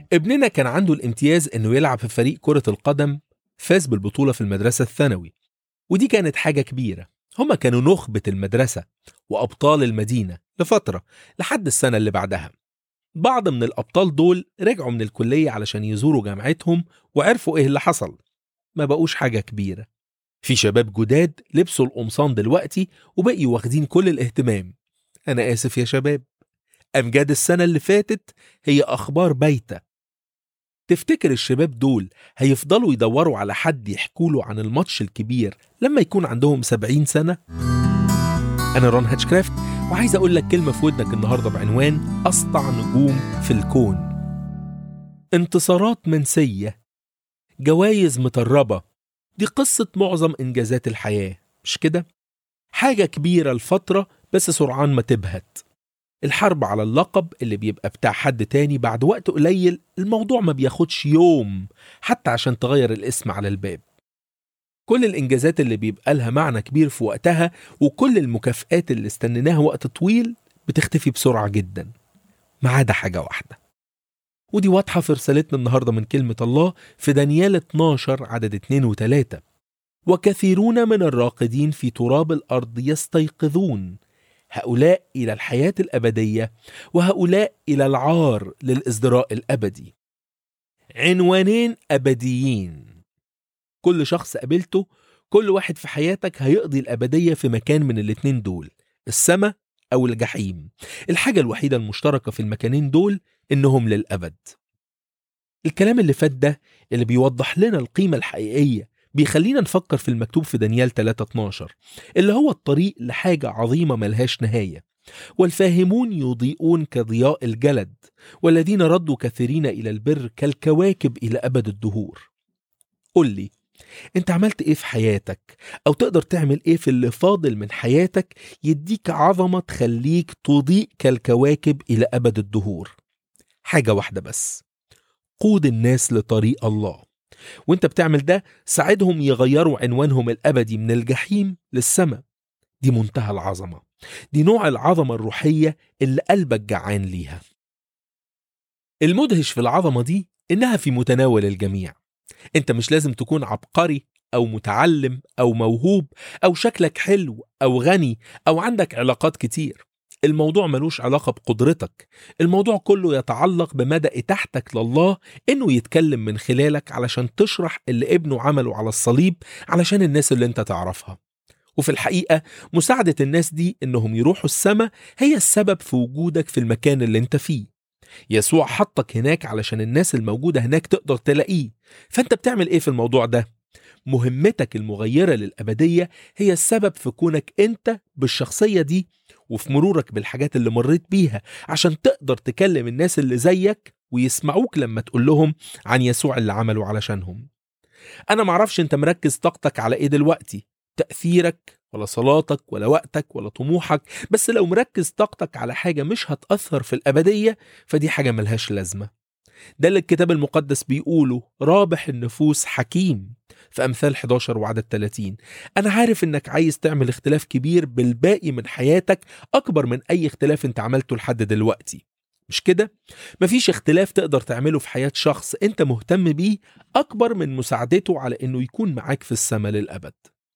ابننا كان عنده الامتياز انه يلعب في فريق كرة القدم فاز بالبطولة في المدرسة الثانوي ودي كانت حاجة كبيرة هما كانوا نخبة المدرسة وأبطال المدينة لفترة لحد السنة اللي بعدها بعض من الأبطال دول رجعوا من الكلية علشان يزوروا جامعتهم وعرفوا إيه اللي حصل ما بقوش حاجة كبيرة في شباب جداد لبسوا القمصان دلوقتي وبقيوا واخدين كل الاهتمام أنا آسف يا شباب أمجاد السنة اللي فاتت هي أخبار بايتة تفتكر الشباب دول هيفضلوا يدوروا على حد يحكوا عن الماتش الكبير لما يكون عندهم سبعين سنة؟ أنا رون هاتشكرافت وعايز أقول لك كلمة في ودنك النهاردة بعنوان أسطع نجوم في الكون انتصارات منسية جوائز متربة دي قصة معظم إنجازات الحياة مش كده؟ حاجة كبيرة لفترة بس سرعان ما تبهت الحرب على اللقب اللي بيبقى بتاع حد تاني بعد وقت قليل الموضوع ما بياخدش يوم حتى عشان تغير الاسم على الباب كل الإنجازات اللي بيبقى لها معنى كبير في وقتها وكل المكافآت اللي استنيناها وقت طويل بتختفي بسرعة جدا ما عدا حاجة واحدة ودي واضحة في رسالتنا النهاردة من كلمة الله في دانيال 12 عدد 2 و3 وكثيرون من الراقدين في تراب الأرض يستيقظون هؤلاء إلى الحياة الأبدية وهؤلاء إلى العار للإزدراء الأبدي عنوانين أبديين كل شخص قابلته كل واحد في حياتك هيقضي الأبدية في مكان من الاتنين دول السماء أو الجحيم الحاجة الوحيدة المشتركة في المكانين دول إنهم للأبد الكلام اللي فات ده اللي بيوضح لنا القيمة الحقيقية بيخلينا نفكر في المكتوب في دانيال 3:12 اللي هو الطريق لحاجة عظيمة ملهاش نهاية والفاهمون يضيئون كضياء الجلد والذين ردوا كثيرين إلى البر كالكواكب إلى أبد الدهور قل لي انت عملت ايه في حياتك او تقدر تعمل ايه في اللي فاضل من حياتك يديك عظمة تخليك تضيء كالكواكب الى ابد الدهور حاجة واحدة بس قود الناس لطريق الله وانت بتعمل ده ساعدهم يغيروا عنوانهم الابدي من الجحيم للسماء دي منتهى العظمة دي نوع العظمة الروحية اللي قلبك جعان ليها المدهش في العظمة دي إنها في متناول الجميع انت مش لازم تكون عبقري او متعلم او موهوب او شكلك حلو او غني او عندك علاقات كتير الموضوع ملوش علاقة بقدرتك الموضوع كله يتعلق بمدى إتاحتك لله إنه يتكلم من خلالك علشان تشرح اللي ابنه عمله على الصليب علشان الناس اللي انت تعرفها وفي الحقيقة مساعدة الناس دي إنهم يروحوا السماء هي السبب في وجودك في المكان اللي انت فيه يسوع حطك هناك علشان الناس الموجودة هناك تقدر تلاقيه فانت بتعمل ايه في الموضوع ده؟ مهمتك المغيرة للأبدية هي السبب في كونك انت بالشخصية دي وفي مرورك بالحاجات اللي مريت بيها عشان تقدر تكلم الناس اللي زيك ويسمعوك لما تقول لهم عن يسوع اللي عمله علشانهم أنا معرفش أنت مركز طاقتك على إيه دلوقتي تأثيرك ولا صلاتك ولا وقتك ولا طموحك بس لو مركز طاقتك على حاجة مش هتأثر في الأبدية فدي حاجة ملهاش لازمة ده اللي الكتاب المقدس بيقوله رابح النفوس حكيم في أمثال 11 وعدد 30 أنا عارف إنك عايز تعمل اختلاف كبير بالباقي من حياتك أكبر من أي اختلاف أنت عملته لحد دلوقتي مش كده؟ مفيش اختلاف تقدر تعمله في حياة شخص أنت مهتم بيه أكبر من مساعدته على إنه يكون معاك في السماء للأبد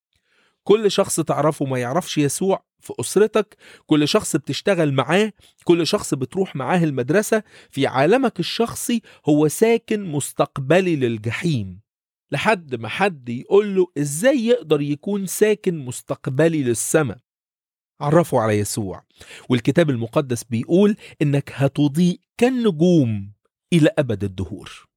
كل شخص تعرفه ما يعرفش يسوع في أسرتك كل شخص بتشتغل معاه كل شخص بتروح معاه المدرسة في عالمك الشخصي هو ساكن مستقبلي للجحيم لحد ما حد يقول له ازاي يقدر يكون ساكن مستقبلي للسماء عرفوا على يسوع والكتاب المقدس بيقول انك هتضيء كالنجوم الى ابد الدهور